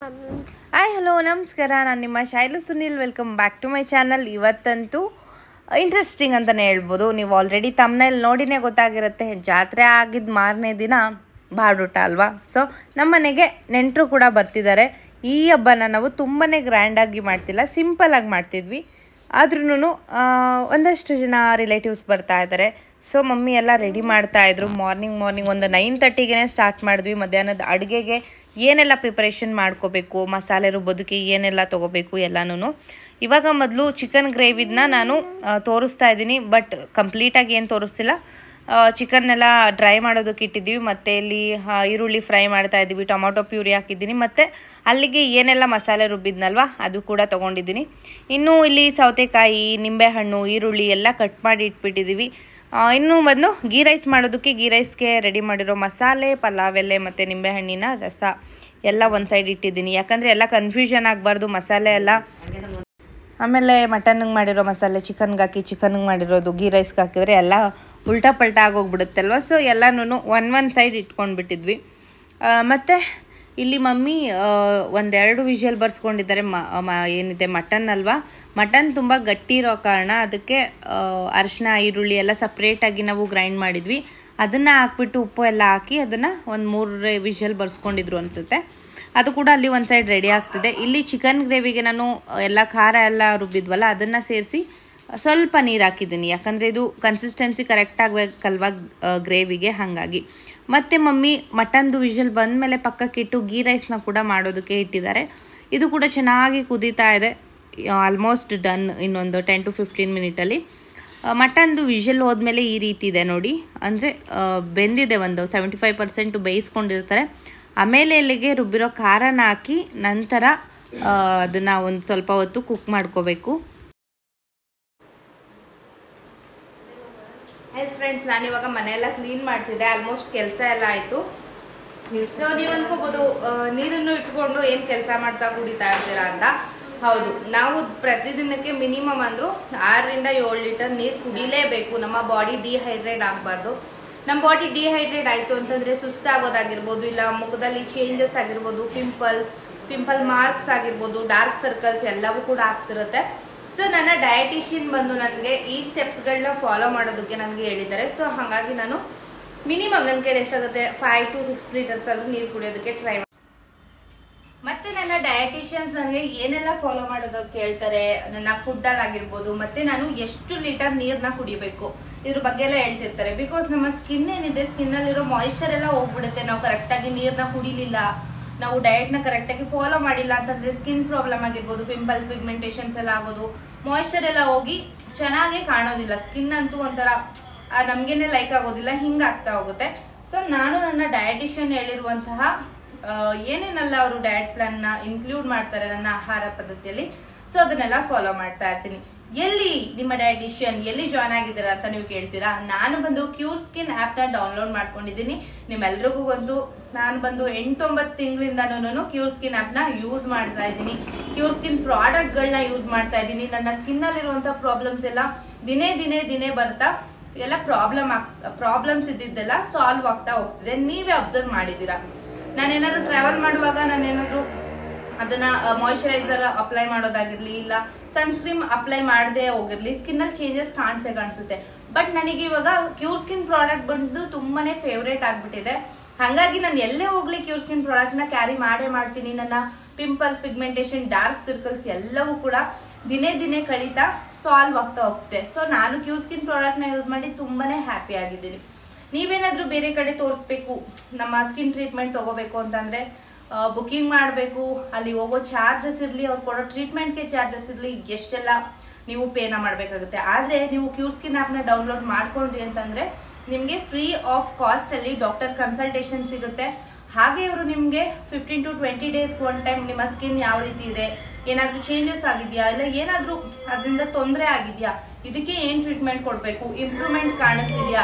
hi hello ನಮಸ್ಕಾರ ನಾನು ನಿಮ್ಮ Shailu Sunil welcome back to my channel ಇವತ್ತಂತೂ ಇಂಟ್ರೆಸ್ಟಿಂಗ್ ಅಂತಲೇ ಹೇಳ್ಬೋದು ನೀವು ಆಲ್ರೆಡಿ ತಮ್ಮನೇಲಿ ನೋಡಿನೇ ಗೊತ್ತಾಗಿರುತ್ತೆ ಜಾತ್ರೆ ಆಗಿದ್ದ ಮಾರನೇ ದಿನ ಬಾಡೂಟ ಅಲ್ವಾ ಸೊ ನಮ್ಮ ಮನೆಗೆ ನೆಂಟರು ಕೂಡ ಬರ್ತಿದ್ದಾರೆ ಈ ಹಬ್ಬನ ನಾವು ತುಂಬಾ ಗ್ರ್ಯಾಂಡಾಗಿ ಮಾಡ್ತಿಲ್ಲ ಸಿಂಪಲಾಗಿ ಮಾಡ್ತಿದ್ವಿ ಆದ್ರೂ ಒಂದಷ್ಟು ಜನ ರಿಲೇಟಿವ್ಸ್ ಬರ್ತಾ ಇದ್ದಾರೆ ಸೊ ಮಮ್ಮಿ ಎಲ್ಲ ರೆಡಿ ಮಾಡ್ತಾ ಇದ್ರು ಮಾರ್ನಿಂಗ್ ಮಾರ್ನಿಂಗ್ ಒಂದು ನೈನ್ ತರ್ಟಿಗೆ ಸ್ಟಾರ್ಟ್ ಮಾಡಿದ್ವಿ ಮಧ್ಯಾಹ್ನದ ಅಡುಗೆಗೆ ಏನೆಲ್ಲ ಪ್ರಿಪರೇಷನ್ ಮಾಡ್ಕೋಬೇಕು ಮಸಾಲೆ ರುಬ್ಬೋದಕ್ಕೆ ಏನೆಲ್ಲ ತೊಗೋಬೇಕು ಎಲ್ಲನೂ ಇವಾಗ ಮೊದಲು ಚಿಕನ್ ಗ್ರೇವಿನ ನಾನು ಆ, ತೋರಿಸ್ತಾ ಇದ್ದೀನಿ ಬಟ್ ಕಂಪ್ಲೀಟಾಗಿ ಏನು ತೋರಿಸ್ತಿಲ್ಲ ಚಿಕನ್ನೆಲ್ಲ ಡ್ರೈ ಮಾಡೋದಕ್ಕೆ ಇಟ್ಟಿದ್ದೀವಿ ಮತ್ತು ಇಲ್ಲಿ ಆ, ಈರುಳ್ಳಿ ಫ್ರೈ ಮಾಡ್ತಾ ಇದ್ದೀವಿ ಟೊಮೊಟೊ ಪ್ಯೂರಿ ಹಾಕಿದ್ದೀನಿ ಮತ್ತು ಅಲ್ಲಿಗೆ ಏನೆಲ್ಲ ಮಸಾಲೆ ರುಬ್ಬಿದ್ನಲ್ವ ಅದು ಕೂಡ ತೊಗೊಂಡಿದ್ದೀನಿ ಇನ್ನು ಇಲ್ಲಿ ಸೌತೆಕಾಯಿ ನಿಂಬೆಹಣ್ಣು ಈರುಳ್ಳಿ ಎಲ್ಲ ಕಟ್ ಮಾಡಿ ಇಟ್ಬಿಟ್ಟಿದ್ದೀವಿ ಆ, ಇನ್ನು ಮೊದಲು ಗೀ ರೈಸ್ ಮಾಡೋದಕ್ಕೆ ಗೀ ರೈಸ್ಗೆ ರೆಡಿ ಮಾಡಿರೋ ಮಸಾಲೆ ಪಲಾವ್ ಎಲೆ ಮತ್ತು ನಿಂಬೆಹಣ್ಣಿನ ರಸ ಎಲ್ಲ ಒಂದು ಸೈಡ್ ಇಟ್ಟಿದ್ದೀನಿ ಯಾಕಂದರೆ ಎಲ್ಲ ಕನ್ಫ್ಯೂಷನ್ ಆಗಬಾರ್ದು ಮಸಾಲೆ ಎಲ್ಲ ಆಮೇಲೆ ಮಟನ್ಗೆ ಮಾಡಿರೋ ಮಸಾಲೆ ಚಿಕನ್ಗೆ ಹಾಕಿ ಚಿಕನ್ಗೆ ಮಾಡಿರೋದು ಗೀ ರೈಸ್ಗೆ ಹಾಕಿದ್ರೆ ಎಲ್ಲ ಉಲ್ಟಾ ಪಲ್ಟಾ ಆಗೋಗ್ಬಿಡುತ್ತೆ ಅಲ್ವಾ ಸೊ ಎಲ್ಲನೂ ಒನ್ ಒನ್ ಸೈಡ್ ಇಟ್ಕೊಂಡ್ಬಿಟ್ಟಿದ್ವಿ ಮತ್ತು ಇಲ್ಲಿ ಮಮ್ಮಿ ಒಂದೆರಡು ವಿಷಲ್ ಬರ್ಸ್ಕೊಂಡಿದ್ದಾರೆ ಮ ಮ- ಏನಿದೆ ಮಟನ್ ಅಲ್ವಾ ಮಟನ್ ತುಂಬ ಗಟ್ಟಿ ಇರೋ ಕಾರಣ ಅದಕ್ಕೆ ಅರಿಶಿನ ಈರುಳ್ಳಿ ಎಲ್ಲ ಸಪ್ರೇಟಾಗಿ ನಾವು ಗ್ರೈಂಡ್ ಮಾಡಿದ್ವಿ ಅದನ್ನು ಹಾಕ್ಬಿಟ್ಟು ಉಪ್ಪು ಎಲ್ಲ ಹಾಕಿ ಅದನ್ನು ಒಂದು ಮೂರು ವಿಷಲ್ ಬರ್ಸ್ಕೊಂಡಿದ್ರು ಅನಿಸುತ್ತೆ ಅದು ಕೂಡ ಅಲ್ಲಿ ಒಂದು ಸೈಡ್ ರೆಡಿ ಆಗ್ತಿದೆ ಇಲ್ಲಿ ಚಿಕನ್ ಗ್ರೇವಿಗೆ ನಾನು ಎಲ್ಲ ಖಾರ ಎಲ್ಲ ರುಬ್ಬಿದ್ವಲ್ಲ ಅದನ್ನು ಸೇರಿಸಿ ಸ್ವಲ್ಪ ನೀರು ಹಾಕಿದ್ದೀನಿ ಯಾಕಂದರೆ ಇದು ಕನ್ಸಿಸ್ಟೆನ್ಸಿ ಕರೆಕ್ಟ್ ಆಗಬೇಕಲ್ವ ಗ್ರೇವಿಗೆ ಹಾಗಾಗಿ ಮತ್ತು ಮಮ್ಮಿ ಮಟನ್ದು ವಿಷಲ್ ಬಂದಮೇಲೆ ಪಕ್ಕಕ್ಕಿಟ್ಟು ಗೀ ರೈಸ್ನ ಕೂಡ ಮಾಡೋದಕ್ಕೆ ಇಟ್ಟಿದ್ದಾರೆ ಇದು ಕೂಡ ಚೆನ್ನಾಗಿ ಕುದೀತಾ ಇದೆ ಆಲ್ಮೋಸ್ಟ್ ಡನ್ ಇನ್ನೊಂದು ಟೆನ್ ಟು ಫಿಫ್ಟೀನ್ ಮಿನಿಟಲ್ಲಿ ಮಟನ್ದು ವಿಷಲ್ ಹೋದ್ಮೇಲೆ ಈ ರೀತಿ ಇದೆ ನೋಡಿ ಅಂದರೆ ಬೆಂದಿದೆ ಒಂದು ಸೆವೆಂಟಿ ಫೈವ್ ಪರ್ಸೆಂಟು ಬೇಯಿಸ್ಕೊಂಡಿರ್ತಾರೆ ಆಮೇಲೆ ಇಲ್ಲಿಗೆ ರುಬ್ಬಿರೋ ಖಾರನ ಹಾಕಿ ನಂತರ ಅದನ್ನು ಒಂದು ಸ್ವಲ್ಪ ಹೊತ್ತು ಕುಕ್ ಮಾಡ್ಕೋಬೇಕು ಎಸ್ ಫ್ರೆಂಡ್ಸ್ ನಾನಿವಾಗ ಮನೆಯೆಲ್ಲ ಕ್ಲೀನ್ ಮಾಡ್ತಿದ್ದೆ ಆಲ್ಮೋಸ್ಟ್ ಕೆಲಸ ಎಲ್ಲ ಆಯಿತು ಸೊ ನೀವು ಅನ್ಕೋಬೋದು ಆ, ನೀರನ್ನು ಇಟ್ಕೊಂಡು ಏನು ಕೆಲಸ ಮಾಡ್ತಾ ಕುಡಿತಾ ಇರ್ತೀರಾ ಅಂತ ಹೌದು ನಾವು ಪ್ರತಿದಿನಕ್ಕೆ ಮಿನಿಮಮ್ ಅಂದ್ರು ಆರರಿಂದ ಏಳು ಲೀಟರ್ ನೀರು ಕುಡಿಲೇಬೇಕು ನಮ್ಮ ಬಾಡಿ ಡಿಹೈಡ್ರೇಟ್ ಆಗಬಾರ್ದು ನಮ್ಮ ಬಾಡಿ ಡಿಹೈಡ್ರೇಟ್ ಆಯಿತು ಅಂತಂದರೆ ಸುಸ್ತಾಗೋದಾಗಿರ್ಬೋದು ಇಲ್ಲ ಮುಖದಲ್ಲಿ ಚೇಂಜಸ್ ಆಗಿರ್ಬೋದು ಪಿಂಪಲ್ಸ್ ಪಿಂಪಲ್ ಮಾರ್ಕ್ಸ್ ಆಗಿರ್ಬೋದು ಡಾರ್ಕ್ ಸರ್ಕಲ್ಸ್ ಎಲ್ಲವೂ ಕೂಡ ಆಗ್ತಿರುತ್ತೆ ಸೊ ನನ್ನ ಡಯಟಿಷಿಯನ್ ಬಂದು ನನಗೆ ಈ ಸ್ಟೆಪ್ಸ್ಗಳನ್ನ ಫಾಲೋ ಮಾಡೋದಕ್ಕೆ ನನಗೆ ಹೇಳಿದ್ದಾರೆ ಸೊ ಹಾಗಾಗಿ ನಾನು ಮಿನಿಮಮ್ ನನ್ನ ಕೈಲಿ ಎಷ್ಟಾಗುತ್ತೆ ಫೈವ್ ಟು ಸಿಕ್ಸ್ ಲೀಟರ್ಸ್ ಆದ್ರೂ ನೀರು ಕುಡಿಯೋದಕ್ಕೆ ಟ್ರೈ ಮತ್ತೆ ನನ್ನ ಡಯಟಿಷಿಯನ್ಸ್ ನನಗೆ ಏನೆಲ್ಲ ಫಾಲೋ ಮಾಡೋದಕ್ಕೆ ಹೇಳ್ತಾರೆ ನನ್ನ ಫುಡ್ ಅಲ್ಲಿ ಆಗಿರ್ಬೋದು ಮತ್ತೆ ನಾನು ಎಷ್ಟು ಲೀಟರ್ ನೀರ್ನ ಕುಡಿಬೇಕು ಇದ್ರ ಬಗ್ಗೆ ಎಲ್ಲ ಹೇಳ್ತಿರ್ತಾರೆ ಬಿಕಾಸ್ ನಮ್ಮ ಸ್ಕಿನ್ ಏನಿದೆ ಸ್ಕಿನ್ ಅಲ್ಲಿರೋ ಮಾಯಿಶ್ಚರ್ ಎಲ್ಲ ಹೋಗ್ಬಿಡುತ್ತೆ ನಾವು ಕರೆಕ್ಟ್ ಆಗಿ ನೀರ್ನ ಕುಡಿಲಿಲ್ಲ ನಾವು ಡಯಟ್ ನ ಕರೆಕ್ಟ್ ಆಗಿ ಫಾಲೋ ಮಾಡಿಲ್ಲ ಅಂತಂದ್ರೆ ಸ್ಕಿನ್ ಪ್ರಾಬ್ಲಮ್ ಆಗಿರ್ಬೋದು ಪಿಂಪಲ್ಸ್ ಪಿಗ್ಮೆಂಟೇಷನ್ಸ್ ಎಲ್ಲ ಆಗೋದು ಮಾಯಿಶ್ಚರ್ ಎಲ್ಲ ಹೋಗಿ ಚೆನ್ನಾಗಿ ಕಾಣೋದಿಲ್ಲ ಸ್ಕಿನ್ ಅಂತೂ ಒಂಥರ ಆ, ನಮ್ಗೇನೆ ಲೈಕ್ ಆಗೋದಿಲ್ಲ ಹಿಂಗಾಗ್ತಾ ಹೋಗುತ್ತೆ ಸೊ ನಾನು ನನ್ನ ಡಯಟಿಷಿಯನ್ ಹೇಳಿರುವಂತಹ ಆ, ಏನೇನೆಲ್ಲ ಅವರು ಡಯಟ್ ಪ್ಲಾನ್ ನ ಇನ್ಕ್ಲೂಡ್ ಮಾಡ್ತಾರೆ ನನ್ನ ಆಹಾರ ಪದ್ಧತಿಯಲ್ಲಿ ಸೊ ಅದನ್ನೆಲ್ಲ ಫಾಲೋ ಮಾಡ್ತಾ ಇರ್ತೀನಿ ಎಲ್ಲಿ ನಿಮ್ಮ ಡಯಟಿಷಿಯನ್ ಎಲ್ಲಿ ಜಾಯ್ನ್ ಆಗಿದ್ದೀರಾ ಅಂತ ನೀವು ಕೇಳ್ತೀರಾ ನಾನು ಬಂದು ಕ್ಯೂರ್ ಸ್ಕಿನ್ ಆಪ್ ನ ಡೌನ್ಲೋಡ್ ಮಾಡ್ಕೊಂಡಿದ್ದೀನಿ ನಿಮ್ಮೆಲ್ರಿಗೂ ಒಂದು ನಾನು ಬಂದು ಎಂಟೊಂಬತ್ತು ತಿಂಗಳಿಂದನೂ ಕ್ಯೂರ್ ಸ್ಕಿನ್ ಆಪ್ ನ ಯೂಸ್ ಮಾಡ್ತಾ ಇದ್ದೀನಿ ಕ್ಯೂರ್ ಸ್ಕಿನ್ ಪ್ರಾಡಕ್ಟ್ ಗಳನ್ನ ಯೂಸ್ ಮಾಡ್ತಾ ಇದ್ದೀನಿ ನನ್ನ ಸ್ಕಿನ್ ಅಲ್ಲಿರುವಂತ ಪ್ರಾಬ್ಲಮ್ಸ್ ಎಲ್ಲ ದಿನೇ ದಿನೇ ದಿನೇ ಬರ್ತಾ ಎಲ್ಲ ಪ್ರಾಬ್ಲಮ್ ಪ್ರಾಬ್ಲಮ್ಸ್ ಇದ್ದಿದ್ದೆಲ್ಲ ಸಾಲ್ವ್ ಆಗ್ತಾ ಹೋಗ್ತಿದೆ ನೀವೇ ಅಬ್ಸರ್ವ್ ಮಾಡಿದ್ದೀರಾ ನಾನೇನಾದ್ರು ಟ್ರಾವೆಲ್ ಮಾಡುವಾಗ ನಾನೇನಾದ್ರು ಅದನ್ನ ಮಾಯಿಶ್ಚರೈಸರ್ ಅಪ್ಲೈ ಮಾಡೋದಾಗಿರ್ಲಿ ಇಲ್ಲ ಸನ್ಸ್ಕ್ರೀಮ್ ಅಪ್ಲೈ ಮಾಡದೆ ಹೋಗಿರ್ಲಿ ಸ್ಕಿನ್ ಅಲ್ಲಿ ಚೇಂಜಸ್ ಕಾಣಿಸೇ ಕಾಣಿಸುತ್ತೆ ಬಟ್ ನನಗೆ ಇವಾಗ ಕ್ಯೂರ್ ಸ್ಕಿನ್ ಪ್ರಾಡಕ್ಟ್ ಬಂದು ತುಂಬಾನೇ ಫೇವ್ರೇಟ್ ಆಗ್ಬಿಟ್ಟಿದೆ ಹಾಗಾಗಿ ನಾನು ಎಲ್ಲೇ ಹೋಗ್ಲಿ ಕ್ಯೂರ್ ಸ್ಕಿನ್ ಪ್ರಾಡಕ್ಟ್ ನ ಕ್ಯಾರಿ ಮಾಡೇ ಮಾಡ್ತೀನಿ ನನ್ನ ಪಿಂಪಲ್ಸ್ ಪಿಗ್ಮೆಂಟೇಷನ್ ಡಾರ್ಕ್ ಸರ್ಕಲ್ಸ್ ಎಲ್ಲವೂ ಕೂಡ ದಿನೇ ದಿನೇ ಕಳೀತಾ ಸಾಲ್ವ್ ಆಗ್ತಾ ಹೋಗುತ್ತೆ ಸೊ ನಾನು ಕ್ಯೂರ್ ಸ್ಕಿನ್ ಪ್ರಾಡಕ್ಟ್ ನ ಯೂಸ್ ಮಾಡಿ ತುಂಬಾನೇ ಹ್ಯಾಪಿ ಆಗಿದ್ದೀನಿ ನೀವೇನಾದ್ರೂ ಬೇರೆ ಕಡೆ ತೋರಿಸ್ಬೇಕು ನಮ್ಮ ಸ್ಕಿನ್ ಟ್ರೀಟ್ಮೆಂಟ್ ತಗೋಬೇಕು ಅಂತಂದ್ರೆ ಬುಕಿಂಗ್ ಮಾಡಬೇಕು ಅಲ್ಲಿ ಹೋಗೋ ಚಾರ್ಜಸ್ ಇರಲಿ ಅವ್ರು ಕೊಡೋ ಟ್ರೀಟ್ಮೆಂಟ್ಗೆ ಚಾರ್ಜಸ್ ಇರಲಿ ಎಷ್ಟೆಲ್ಲ ನೀವು ಪೇನ ಮಾಡಬೇಕಾಗುತ್ತೆ ಆದರೆ ನೀವು ಕ್ಯೂರ್ ಸ್ಕಿನ್ ಆ್ಯಪ್ನ ಡೌನ್ಲೋಡ್ ಮಾಡ್ಕೊಂಡ್ರಿ ಅಂತಂದ್ರೆ ನಿಮಗೆ ಫ್ರೀ ಆಫ್ ಕಾಸ್ಟ್ ಅಲ್ಲಿ ಡಾಕ್ಟರ್ ಕನ್ಸಲ್ಟೇಷನ್ ಸಿಗುತ್ತೆ ಹಾಗೆ ಅವರು ನಿಮಗೆ fifteen to twenty days one time ನಿಮ್ಮ ಸ್ಕಿನ್ ಯಾವ ರೀತಿ ಇದೆ ಏನಾದ್ರೂ ಚೇಂಜಸ್ ಆಗಿದೆಯಾ ಇಲ್ಲ ಏನಾದ್ರೂ ಅದರಿಂದ ತೊಂದರೆ ಆಗಿದೆಯಾ ಇದಕ್ಕೆ ಏನ್ ಟ್ರೀಟ್ಮೆಂಟ್ ಕೊಡಬೇಕು ಇಂಪ್ರೂವ್ಮೆಂಟ್ ಕಾಣಿಸ್ತಿದ್ಯಾ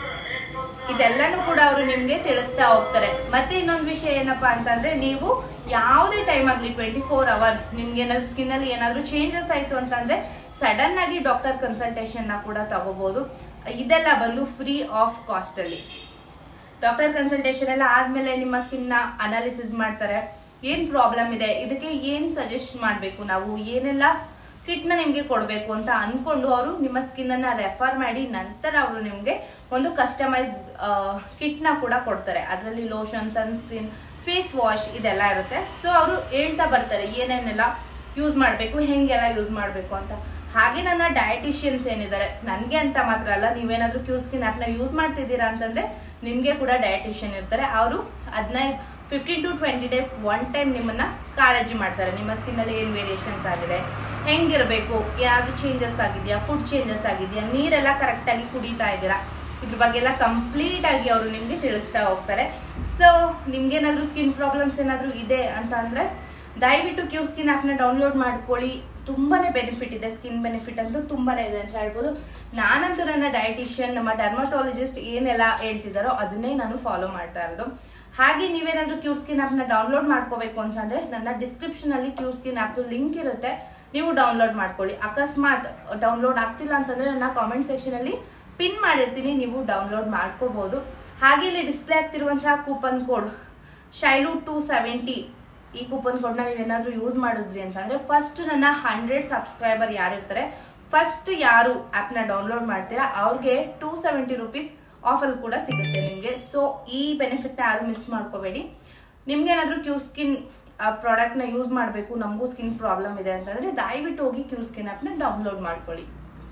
ಇದೆಲ್ಲನೂ ಕೂಡ ಅವರು ನಿಮ್ಗೆ ತಿಳಿಸ್ತಾ ಹೋಗ್ತಾರೆ ಮತ್ತೆ ಇನ್ನೊಂದು ವಿಷಯ ಏನಪ್ಪಾ ಅಂತಂದ್ರೆ ನೀವು ಯಾವುದೇ ಟೈಮ್ ಆಗ್ಲಿ ಟ್ವೆಂಟಿ ಫೋರ್ ಅವರ್ಸ್ ನಿಮ್ಗೆ ಏನಾದ್ರು ಸ್ಕಿನ್ ಅಲ್ಲಿ ಏನಾದ್ರು ಚೇಂಜಸ್ ಆಯ್ತು ಅಂತಂದ್ರೆ ಸಡನ್ ಆಗಿ ಡಾಕ್ಟರ್ ಕನ್ಸಲ್ಟೇಷನ್ ನ ಕೂಡ ತಗೋಬಹುದು ಇದೆಲ್ಲ ಬಂದು ಫ್ರೀ ಆಫ್ ಕಾಸ್ಟ್ ಅಲ್ಲಿ ಡಾಕ್ಟರ್ ಕನ್ಸಲ್ಟೇಷನ್ ಎಲ್ಲ ಆದ್ಮೇಲೆ ನಿಮ್ಮ ಸ್ಕಿನ್ ನ ಅನಾಲಿಸಿಸ್ ಮಾಡ್ತಾರೆ ಏನು ಪ್ರಾಬ್ಲಮ್ ಇದೆ ಇದಕ್ಕೆ ಏನು ಸಜೆಸ್ಟ್ ಮಾಡಬೇಕು ನಾವು ಏನೆಲ್ಲ ಕಿಟ್ನ ನಿಮಗೆ ಕೊಡಬೇಕು ಅಂತ ಅಂದ್ಕೊಂಡು ಅವರು ನಿಮ್ಮ ಸ್ಕಿನ್ನನ್ನು ರೆಫರ್ ಮಾಡಿ ನಂತರ ಅವರು ನಿಮಗೆ ಒಂದು ಕಸ್ಟಮೈಸ್ ಕಿಟ್ನ ಕೂಡ ಕೊಡ್ತಾರೆ ಅದರಲ್ಲಿ ಲೋಷನ್ ಸನ್ಸ್ಕ್ರೀನ್ ಫೇಸ್ ವಾಶ್ ಇದೆಲ್ಲ ಇರುತ್ತೆ ಸೊ ಅವರು ಹೇಳ್ತಾ ಬರ್ತಾರೆ ಏನೇನೆಲ್ಲ ಯೂಸ್ ಮಾಡಬೇಕು ಹೆಂಗೆಲ್ಲ ಯೂಸ್ ಮಾಡಬೇಕು ಅಂತ ಹಾಗೆ ನನ್ನ ಡಯಟಿಷಿಯನ್ಸ್ ಏನಿದ್ದಾರೆ ನನಗೆ ಅಂತ ಮಾತ್ರ ಅಲ್ಲ ನೀವೇನಾದರೂ ಕ್ಯೂರ್ ಸ್ಕಿನ್ ಆ್ಯಪ್ನ ಯೂಸ್ ಮಾಡ್ತಿದ್ದೀರಾ ಅಂತಂದರೆ ನಿಮಗೆ ಕೂಡ ಡಯಟಿಷಿಯನ್ ಇರ್ತಾರೆ ಅವರು ಹದಿನೈದು fifteen to twenty days one time ನಿಮ್ಮನ್ನ ಕಾಳಜಿ ಮಾಡ್ತಾರೆ ನಿಮ್ಮ ಸ್ಕಿನ್ನಲ್ಲಿ ಏನು ವೇರಿಯೇಷನ್ಸ್ ಆಗಿದೆ ಹೆಂಗಿರಬೇಕು ಯಾವುದು ಚೇಂಜಸ್ ಆಗಿದೆಯಾ ಫುಡ್ ಚೇಂಜಸ್ ಆಗಿದೆಯಾ ನೀರೆಲ್ಲ ಕರೆಕ್ಟಾಗಿ ಕುಡಿತಾ ಇದ್ದೀರಾ ಇದ್ರ ಬಗ್ಗೆ ಎಲ್ಲ ಕಂಪ್ಲೀಟ್ ಆಗಿ ಅವರು ನಿಮಗೆ ತಿಳಿಸ್ತಾ ಹೋಗ್ತಾರೆ ಸೊ ನಿಮ್ಗೇನಾದ್ರೂ ಸ್ಕಿನ್ ಪ್ರಾಬ್ಲಮ್ಸ್ ಏನಾದರೂ ಇದೆ ಅಂತ ಅಂದರೆ ದಯವಿಟ್ಟು ಕ್ಯೂ ಸ್ಕಿನ್ ಆ್ಯಪ್ನ ಡೌನ್ಲೋಡ್ ಮಾಡ್ಕೊಳ್ಳಿ ತುಂಬಾನೇ ಬೆನಿಫಿಟ್ ಇದೆ ಸ್ಕಿನ್ ಬೆನಿಫಿಟ್ ಅಂತೂ ತುಂಬಾನೇ ಇದೆ ಅಂತ ಹೇಳ್ಬೋದು ನಾನಂತೂ ನನ್ನ ಡಯಟಿಷಿಯನ್ ನಮ್ಮ ಡರ್ಮಟಾಲಜಿಸ್ಟ್ ಏನೆಲ್ಲ ಹೇಳ್ತಿದ್ದಾರೋ ಅದನ್ನೇ ನಾನು ಫಾಲೋ ಮಾಡ್ತಾ ಇರೋದು ಹಾಗೆ ನೀವೇನಾದ್ರೂ ಕ್ಯೂ ಸ್ಕಿನ್ ಆ್ಯಪ್ನ ಡೌನ್ಲೋಡ್ ಮಾಡ್ಕೋಬೇಕು ಅಂತಂದ್ರೆ ನನ್ನ ಡಿಸ್ಕ್ರಿಪ್ಷನ್ ಅಲ್ಲಿ ಕ್ಯೂ ಸ್ಕಿನ್ ಆ್ಯಪ್ದು ಲಿಂಕ್ ಇರುತ್ತೆ ನೀವು ಡೌನ್ಲೋಡ್ ಮಾಡ್ಕೊಳ್ಳಿ ಅಕಸ್ಮಾತ್ ಡೌನ್ಲೋಡ್ ಆಗ್ತಿಲ್ಲ ಅಂತಂದ್ರೆ ನನ್ನ ಕಾಮೆಂಟ್ ಸೆಕ್ಷನ್ ಅಲ್ಲಿ ಪಿನ್ ಮಾಡಿರ್ತೀನಿ ನೀವು ಡೌನ್ಲೋಡ್ ಮಾಡ್ಕೋಬಹುದು ಹಾಗೆ ಇಲ್ಲಿ ಡಿಸ್ಪ್ಲೇ ಆಗ್ತಿರುವಂತಹ coupon code Shailu two seventy ಈ ಕೂಪನ್ ಕೋಡ್ನ ನೀವೇನಾದ್ರೂ ಯೂಸ್ ಮಾಡಿದ್ರಿ ಅಂತಂದ್ರೆ ಫಸ್ಟ್ ನನ್ನ ಹಂಡ್ರೆಡ್ ಸಬ್ಸ್ಕ್ರೈಬರ್ ಯಾರಿರ್ತಾರೆ ಫಸ್ಟ್ ಯಾರು ಆ್ಯಪ್ನ ಡೌನ್ಲೋಡ್ ಮಾಡ್ತೀರಾ ಅವ್ರಿಗೆ ಟೂ ಸೆವೆಂಟಿ ರುಪೀಸ್ ಆಫರ್ ಕೂಡ ಸಿಗುತ್ತೆ ನಿಮಗೆ ಸೊ ಈ ಬೆನಿಫಿಟ್ನ ಯಾರು ಮಿಸ್ ಮಾಡ್ಕೋಬೇಡಿ ನಿಮ್ಗೆ ಏನಾದರೂ ಕ್ಯೂ ಸ್ಕಿನ್ ಪ್ರಾಡಕ್ಟ್ನ ಯೂಸ್ ಮಾಡಬೇಕು ನಮಗೂ ಸ್ಕಿನ್ ಪ್ರಾಬ್ಲಮ್ ಇದೆ ಅಂತಂದ್ರೆ ದಯವಿಟ್ಟು ಹೋಗಿ ಕ್ಯೂ ಸ್ಕಿನ್ ಆ್ಯಪ್ನ ಡೌನ್ಲೋಡ್ ಮಾಡ್ಕೊಳ್ಳಿ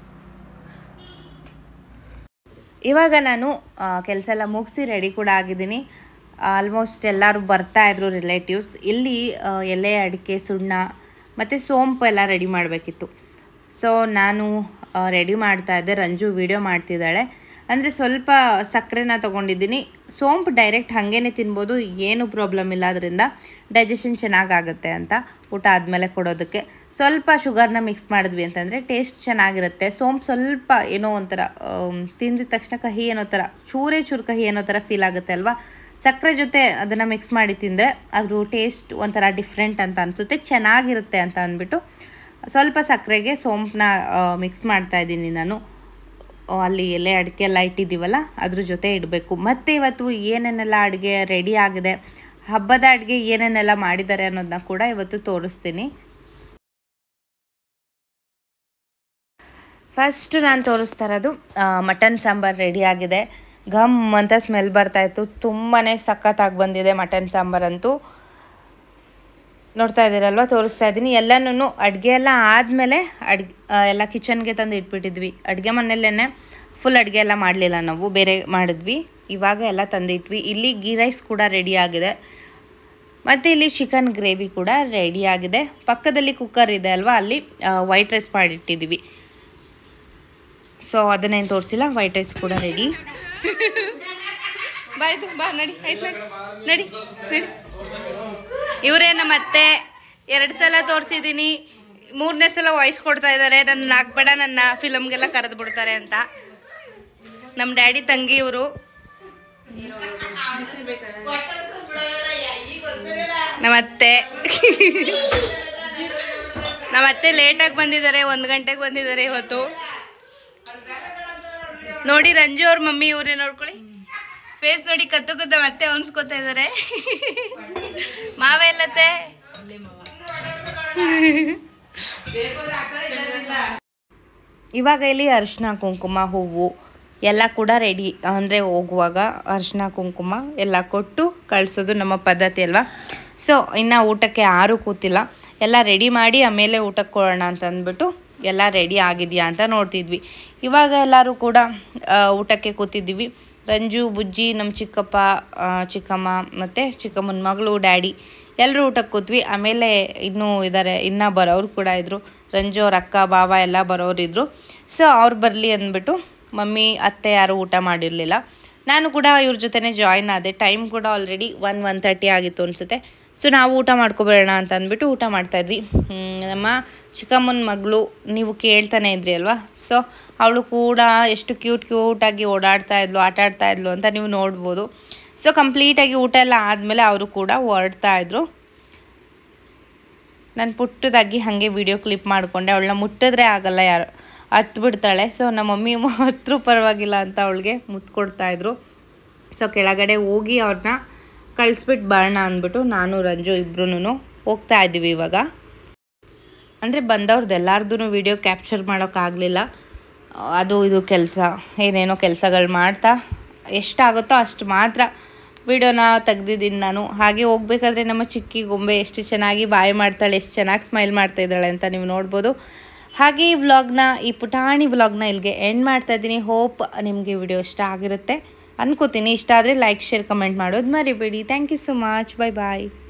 ಇವಾಗ ನಾನು ಕೆಲಸ ಎಲ್ಲ ಮುಗಿಸಿ ರೆಡಿ ಕೂಡ ಆಗಿದ್ದೀನಿ ಆಲ್ಮೋಸ್ಟ್ ಎಲ್ಲರೂ ಬರ್ತಾ ಇದ್ರು ರಿಲೇಟಿವ್ಸ್ ಇಲ್ಲಿ ಆ, ಎಲೆ ಅಡಿಕೆ ಸುಣ್ಣ ಮತ್ತು ಸೋಂಪು ಎಲ್ಲ ರೆಡಿ ಮಾಡಬೇಕಿತ್ತು ಸೊ ನಾನು ರೆಡಿ ಮಾಡ್ತಾ ಇದ್ದೆ ರಂಜು ವಿಡಿಯೋ ಮಾಡ್ತಿದ್ದಾಳೆ ಅಂದರೆ ಸ್ವಲ್ಪ ಸಕ್ಕರೆನ ತೊಗೊಂಡಿದ್ದೀನಿ ಸೋಂಪು ಡೈರೆಕ್ಟ್ ಹಾಗೇನೆ ತಿನ್ಬೋದು ಏನು ಪ್ರಾಬ್ಲಮ್ ಇಲ್ಲ ಅದರಿಂದ ಡೈಜೆಷನ್ ಚೆನ್ನಾಗಾಗುತ್ತೆ ಅಂತ ಊಟ ಆದಮೇಲೆ ಕೊಡೋದಕ್ಕೆ ಸ್ವಲ್ಪ ಶುಗರ್ನ ಮಿಕ್ಸ್ ಮಾಡಿದ್ವಿ ಅಂತಂದರೆ ಟೇಸ್ಟ್ ಚೆನ್ನಾಗಿರುತ್ತೆ ಸೋಂಪು ಸ್ವಲ್ಪ ಏನೋ ಒಂಥರ ಆಮ್, ತಿಂದಿದ ತಕ್ಷಣ ಕಹಿ ಏನೋ ಥರ ಚೂರೇ ಚೂರು ಕಹಿ ಏನೋ ಥರ ಫೀಲ್ ಆಗುತ್ತೆ ಅಲ್ವಾ ಸಕ್ಕರೆ ಜೊತೆ ಅದನ್ನು ಮಿಕ್ಸ್ ಮಾಡಿ ತಿಂದರೆ ಅದ್ರ ಟೇಸ್ಟ್ ಒಂಥರ ಡಿಫ್ರೆಂಟ್ ಅಂತ ಅನಿಸುತ್ತೆ ಚೆನ್ನಾಗಿರುತ್ತೆ ಅಂತ ಅಂದ್ಬಿಟ್ಟು ಸ್ವಲ್ಪ ಸಕ್ಕರೆಗೆ ಸೋಂಪನ್ನ ಮಿಕ್ಸ್ ಮಾಡ್ತಾ ಇದ್ದೀನಿ ನಾನು ಆ, ಅಲ್ಲಿ ಎಲೆ ಅಡಿಕೆ ಎಲ್ಲ ಇಟ್ಟಿದ್ದೀವಲ್ಲ ಅದ್ರ ಜೊತೆ ಇಡಬೇಕು ಮತ್ತು ಇವತ್ತು ಏನೇನೆಲ್ಲ ಅಡುಗೆ ರೆಡಿ ಆಗಿದೆ ಹಬ್ಬದ ಅಡುಗೆ ಏನೇನೆಲ್ಲ ಮಾಡಿದ್ದಾರೆ ಅನ್ನೋದನ್ನ ಕೂಡ ಇವತ್ತು ತೋರಿಸ್ತೀನಿ ಫಸ್ಟ್ ನಾನು ತೋರಿಸ್ತಾ ಇರೋದು ಮಟನ್ ಸಾಂಬಾರು ರೆಡಿ ಆಗಿದೆ ಘಮ್ ಅಂತ ಸ್ಮೆಲ್ ಬರ್ತಾಯಿತ್ತು ತುಂಬಾ ಸಖತ್ತಾಗಿ ಬಂದಿದೆ ಮಟನ್ ಸಾಂಬಾರಂತೂ ನೋಡ್ತಾ ಇದ್ದೀರಲ್ವ ತೋರಿಸ್ತಾ ಇದ್ದೀನಿ ಎಲ್ಲನೂ ಅಡುಗೆ ಎಲ್ಲ ಆದಮೇಲೆ ಅಡ್ಗೆ ಎಲ್ಲ ಕಿಚನ್ಗೆ ತಂದು ಇಟ್ಬಿಟ್ಟಿದ್ವಿ ಅಡುಗೆ ಮನೆಯಲ್ಲೇ ಫುಲ್ ಅಡುಗೆ ಎಲ್ಲ ಮಾಡಲಿಲ್ಲ ನಾವು ಬೇರೆ ಮಾಡಿದ್ವಿ ಇವಾಗ ಎಲ್ಲ ತಂದಿಟ್ವಿ ಇಲ್ಲಿ ಗೀ ರೈಸ್ ಕೂಡ ರೆಡಿ ಆಗಿದೆ ಮತ್ತು ಇಲ್ಲಿ ಚಿಕನ್ ಗ್ರೇವಿ ಕೂಡ ರೆಡಿ ಆಗಿದೆ ಪಕ್ಕದಲ್ಲಿ ಕುಕ್ಕರ್ ಇದೆ ಅಲ್ವಾ ಅಲ್ಲಿ ವೈಟ್ ರೈಸ್ ಮಾಡಿಟ್ಟಿದ್ದೀವಿ ಸೊ ಅದನ್ನೇನು ತೋರಿಸಿಲ್ಲ ವೈಟ್ ರೈಸ್ ಕೂಡ ರೆಡಿ ಬಾಯ್ತು ಬಾ ನಡಿ ಆಯ್ತು ನಡಿ ನಡಿ ನಡಿ ಇವರೇ ನಮ್ಮ ಅತ್ತೆ ಎರಡು ಸಲ ತೋರಿಸಿದ್ದೀನಿ ಮೂರನೇ ಸಲ ವಾಯ್ಸ್ ಕೊಡ್ತಾ ಇದ್ದಾರೆ ನನ್ನ ಹಾಕ್ಬೇಡ ನನ್ನ ಫಿಲಮ್ಗೆಲ್ಲ ಕರೆದು ಬಿಡ್ತಾರೆ ಅಂತ ನಮ್ಮ ಡ್ಯಾಡಿ ತಂಗಿ ಇವರು ನಮ್ಮ ಅತ್ತೆ ನಮ್ಮ ಅತ್ತೆ ಲೇಟಾಗಿ ಬಂದಿದ್ದಾರೆ ಒಂದು ಗಂಟೆಗೆ ಬಂದಿದ್ದಾರೆ ಇವತ್ತು ನೋಡಿ ರಂಜು ಅವ್ರ ಮಮ್ಮಿ ಇವ್ರೇ ನೋಡ್ಕೊಳ್ಳಿ ಫೇಸ್ ನೋಡಿ ಕತ್ತು ಕತ್ತ ಮತ್ತೆ ಅನ್ಸ್ಕೊತಾ ಇದಾರೆ ಮಾವ ಎಲ್ಲತ್ತೆ ಇವಾಗ ಇಲ್ಲಿ ಅರಿಶಿನ ಕುಂಕುಮ ಹೂವು ಎಲ್ಲ ಕೂಡ ರೆಡಿ ಅಂದರೆ ಹೋಗುವಾಗ ಅರಿಶಿನ ಕುಂಕುಮ ಎಲ್ಲ ಕೊಟ್ಟು ಕಳಿಸೋದು ನಮ್ಮ ಪದ್ಧತಿ ಅಲ್ವಾ ಸೊ ಇನ್ನು ಊಟಕ್ಕೆ ಯಾರೂ ಕೂತಿಲ್ಲ ಎಲ್ಲ ರೆಡಿ ಮಾಡಿ ಆಮೇಲೆ ಊಟಕ್ಕೆ ಕೊಡೋಣ ಅಂತ ಅಂದ್ಬಿಟ್ಟು ಎಲ್ಲ ರೆಡಿ ಆಗಿದೆಯಾ ಅಂತ ನೋಡ್ತಿದ್ವಿ ಇವಾಗ ಎಲ್ಲರೂ ಕೂಡ ಆ, ಊಟಕ್ಕೆ ಕೂತಿದ್ದೀವಿ ರಂಜು ಬುಜ್ಜಿ ನಮ್ಮ ಚಿಕ್ಕಪ್ಪ ಆ, ಚಿಕ್ಕಮ್ಮ ಮತ್ತು ಚಿಕ್ಕಮ್ಮನ ಮಗಳು ಡ್ಯಾಡಿ ಎಲ್ಲರೂ ಊಟಕ್ಕೆ ಕೂತ್ವಿ ಆಮೇಲೆ ಇನ್ನೂ ಇದ್ದಾರೆ ಇನ್ನೂ ಬರೋರು ಕೂಡ ಇದ್ದರು ರಂಜು ಅವ್ರ ಅಕ್ಕ ಬಾವ ಎಲ್ಲ ಬರೋರು ಇದ್ದರು ಸೊ ಅವ್ರು ಬರಲಿ ಅಂದ್ಬಿಟ್ಟು ಮಮ್ಮಿ ಅತ್ತೆ ಯಾರು ಊಟ ಮಾಡಿರಲಿಲ್ಲ ನಾನು ಕೂಡ ಇವ್ರ ಜೊತೆನೇ ಜಾಯ್ನ್ ಆದೆ ಟೈಮ್ ಕೂಡ ಆಲ್ರೆಡಿ ಒನ್ ಒನ್ ತರ್ಟಿ ಆಗಿತ್ತು ಅನಿಸುತ್ತೆ ಸೊ ನಾವು ಊಟ ಮಾಡ್ಕೊಬೇಡ ಅಂತ ಅಂದ್ಬಿಟ್ಟು ಊಟ ಮಾಡ್ತಾಯಿದ್ವಿ ಹ್ಮ್, ನಮ್ಮ ಚಿಕ್ಕಮ್ಮನ ಮಗಳು ನೀವು ಕೇಳ್ತಾನೆ ಇದ್ರಿ ಅಲ್ವಾ ಸೊ ಅವಳು ಕೂಡ ಎಷ್ಟು ಕ್ಯೂಟ್ ಕ್ಯೂಟಾಗಿ ಓಡಾಡ್ತಾ ಇದ್ಲು ಆಟ ಆಡ್ತಾ ಇದ್ಲು ಅಂತ ನೀವು ನೋಡ್ಬೋದು ಸೊ ಕಂಪ್ಲೀಟಾಗಿ ಊಟ ಎಲ್ಲ ಆದಮೇಲೆ ಅವರು ಕೂಡ ಹೊರಡ್ತಾ ಇದ್ರು ನಾನು ಪುಟ್ಟದಾಗಿ ಹಾಗೆ ವಿಡಿಯೋ ಕ್ಲಿಪ್ ಮಾಡಿಕೊಂಡೆ ಅವಳನ್ನ ಮುಟ್ಟಿದ್ರೆ ಆಗಲ್ಲ ಯಾರು ಹತ್ತು ಬಿಡ್ತಾಳೆ ಸೊ ನಮ್ಮ ಮಮ್ಮಿ ಹತ್ರು ಪರವಾಗಿಲ್ಲ ಅಂತ ಅವಳಿಗೆ ಮುತ್ತು ಕೊಡ್ತಾಯಿದ್ರು ಸೊ ಕೆಳಗಡೆ ಹೋಗಿ ಅವ್ರನ್ನ ಕಳಿಸ್ಬಿಟ್ಟು ಬರೋಣ ಅಂದ್ಬಿಟ್ಟು ನಾನು ರಂಜು ಇಬ್ರು ಹೋಗ್ತಾ ಇದ್ದೀವಿ ಇವಾಗ ಅಂದರೆ ಬಂದವ್ರದ್ದು ಎಲ್ಲಾರ್ದು ವಿಡಿಯೋ ಕ್ಯಾಪ್ಚರ್ ಮಾಡೋಕ್ಕಾಗಲಿಲ್ಲ ಅದು ಇದು ಕೆಲಸ ಏನೇನೋ ಕೆಲಸಗಳು ಮಾಡ್ತಾ ಎಷ್ಟಾಗುತ್ತೋ ಅಷ್ಟು ಮಾತ್ರ ವಿಡಿಯೋನ ತೆಗ್ದಿದ್ದೀನಿ ನಾನು ಹಾಗೆ ಹೋಗ್ಬೇಕಾದ್ರೆ ನಮ್ಮ ಚಿಕ್ಕಿ ಗೊಂಬೆ ಎಷ್ಟು ಚೆನ್ನಾಗಿ ಬಾಯಿ ಮಾಡ್ತಾಳೆ ಎಷ್ಟು ಚೆನ್ನಾಗಿ ಸ್ಮೈಲ್ ಮಾಡ್ತಾ ಇದ್ದಾಳೆ ಅಂತ ನೀವು ನೋಡ್ಬೋದು ಹಾಗೆ ಈ ವ್ಲಾಗ್ನ ಈ ಪುಟಾಣಿ ವ್ಲಾಗ್ನ ಇಲ್ಲಿಗೆ ಎಂಡ್ ಮಾಡ್ತಾ ಇದ್ದೀನಿ ಹೋಪ್ ನಿಮಗೆ ವಿಡಿಯೋ ಇಷ್ಟ ಆಗಿರುತ್ತೆ ಅನ್ಕೋತೀನಿ ಇಷ್ಟ ಆದರೆ ಲೈಕ್ ಶೇರ್ ಕಮೆಂಟ್ ಮಾಡೋದು ಮರಿಬೇಡಿ thank you so much bye bye